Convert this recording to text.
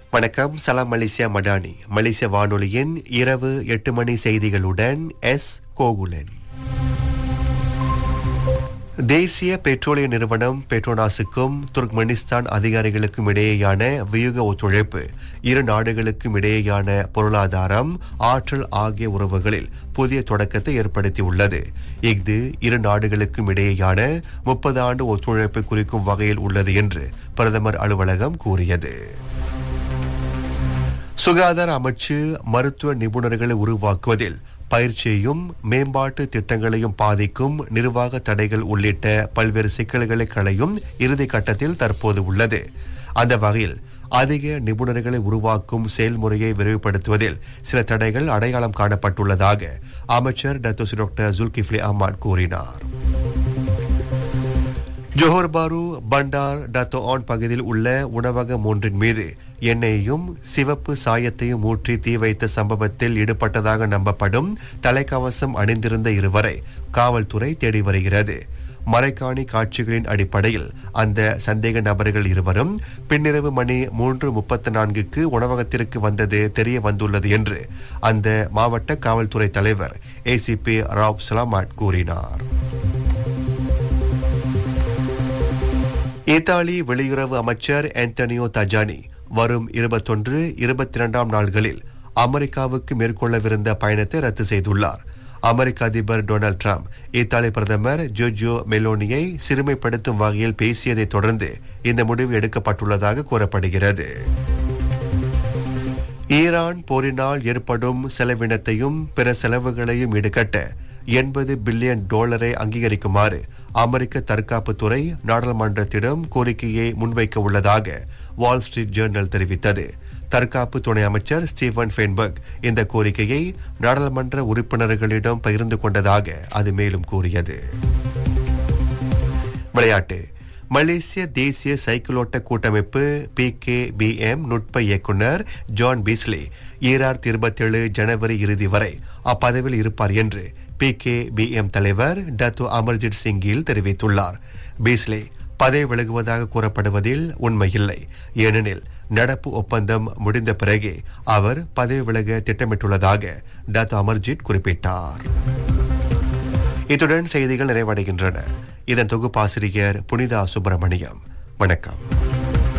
வணக்கம் சலாம் மலேசியா மடானி மலேசிய வானொலியின் இரவு எட்டு மணி செய்திகளுடன் எஸ் கோகுலன் தேசிய பெட்ரோலிய நிறுவனம் பெட்ரோனாஸுக்கும் துர்க்மெனிஸ்தான் அதிகாரிகளுக்கும் இடையேயான வியூக ஒத்துழைப்பு இரு நாடுகளுக்கும் இடையேயான பொருளாதாரம் ஆற்றல் ஆகிய உறவுகளில் புதிய தொடக்கத்தை ஏற்படுத்தியுள்ளது இஃது இரு நாடுகளுக்கும் இடையேயான முப்பது ஆண்டு ஒத்துழைப்பு குறிக்கும் வகையில் உள்ளது என்று பிரதமர் அலுவலகம் கூறியது சுகாதார அமைச்சு மருத்துவ நிபுணர்களை உருவாக்குவதில் பயிற்சியையும் மேம்பாட்டு திட்டங்களையும் பாதிக்கும் நிர்வாக தடைகள் உள்ளிட்ட பல்வேறு சிக்கல்களை களையும் இறுதி கட்டத்தில் தற்போது உள்ளது அந்த வகையில் அதிக நிபுணர்களை உருவாக்கும் செயல்முறையை விரைவுபடுத்துவதில் சில தடைகள் அடையாளம் காணப்பட்டுள்ளதாக அமைச்சர் டத்தோசி டாக்டர் ஜுல்கிஃப்லி அஹ்மத் கூறினார் ஜோஹர் பாரு பண்டார் டத்தோ ஆன் பகுதியில் உள்ள உணவகம் ஒன்றின் மீது எண்ணெயையும் சிவப்பு சாயத்தையும் ஊற்றி தீ வைத்த சம்பவத்தில் ஈடுபட்டதாக நம்பப்படும் தலைக்கவசம் அணிந்திருந்த இருவரை காவல்துறை தேடி வருகிறது மறைக்காணி காட்சிகளின் அடிப்படையில் அந்த சந்தேக நபர்கள் இருவரும் பின்னிரவு மணி மூன்று முப்பத்தி நான்குக்கு உணவகத்திற்கு வந்தது தெரிய வந்துள்ளது என்று அந்த மாவட்ட காவல்துறை தலைவர் ஏசிபி ராவ் சலாமாட் கூறினார் இத்தாலி வெளியுறவு அமைச்சர் ஆண்டனியோ தஜானி வரும் இருபத்தொன்று இருபத்தி இரண்டாம் நாள்களில் அமெரிக்காவுக்கு மேற்கொள்ளவிருந்த பயணத்தை ரத்து செய்துள்ளார் அமெரிக்க அதிபர் டொனால்ட் ட்ரம்ப் இத்தாலி பிரதமர் ஜோஜோ மெலோனியை சிறுமைப்படுத்தும் வகையில் பேசியதைத் தொடர்ந்து இந்த முடிவு எடுக்கப்பட்டுள்ளதாக கூறப்படுகிறது ஈரான் போரினால் ஏற்படும் செலவினத்தையும் பிற செலவுகளையும் ஈடுகட்ட எண்பது பில்லியன் டாலரை அங்கீகரிக்குமாறு அமெரிக்க தற்காப்புத்துறை நாடாளுமன்றத்திடம் கோரிக்கையை முன்வைக்க உள்ளதாக வால் ஸ்ட்ரீட் ஜேர்னல் தெரிவித்தது தற்காப்பு துணை அமைச்சர் ஸ்டீவன் ஃபென்பர்க் இந்த கோரிக்கையை நாடாளுமன்ற உறுப்பினர்களிடம் பகிர்ந்து கொண்டதாக அது மேலும் கூறியது விளையாட்டு மலேசிய தேசிய சைக்கிளோட்ட கூட்டமைப்பு பி கே பி எம் நுட்ப இயக்குனர் ஜான் பீஸ்லி ஈராயிரத்தி இருபத்தேழு ஜனவரி இறுதி வரை அப்பதவியில் இருப்பார் என்று பி கே பி எம் தலைவர் டத்து அமர்ஜித் சிங்கில் தெரிவித்துள்ளார் பீஸ்லி பதவி விலகுவதாக கூறப்படுவதில் உண்மையில்லை ஏனெனில் நடப்பு ஒப்பந்தம் முடிந்த பிறகே அவர் பதவி விலக திட்டமிட்டுள்ளதாக டத்து அமர்ஜித் குறிப்பிட்டார் இத்துடன் செய்திகள் நிறைவடைகின்றன இதன் தொகுப்பாசிரியர் புனிதா சுப்பிரமணியம் வணக்கம்